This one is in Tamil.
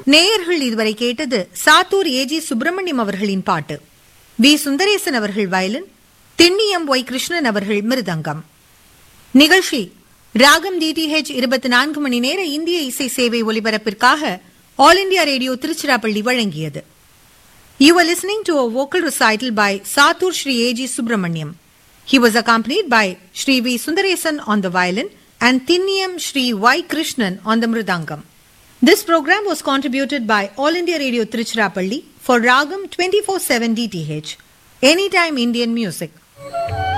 நேயர்கள் இதுவரை கேட்டது சாத்தூர் ஏஜி சுப்பிரமணியம் அவர்களின் பாட்டு வி சுந்தரேசன் அவர்கள் வயலின் திண்ணியம் ஒய் கிருஷ்ணன் அவர்கள் மிருதங்கம் நிகழ்ச்சி ராகம் டிடிஹெச் இருபத்தி நான்கு மணி நேர இந்திய இசை சேவை ஒலிபரப்பிற்காக ஆல் இண்டியா ரேடியோ திருச்சிராப்பள்ளி வழங்கியது You were listening to a vocal recital by Satur Shri A.G. Subramaniam. He was accompanied by Shri V. Sundaresan on the violin and Thinniyam Shri Y. Krishnan on the mridangam. This program was contributed by All India Radio Tiruchirappalli for Ragam 24/7 DTH, Anytime Indian Music.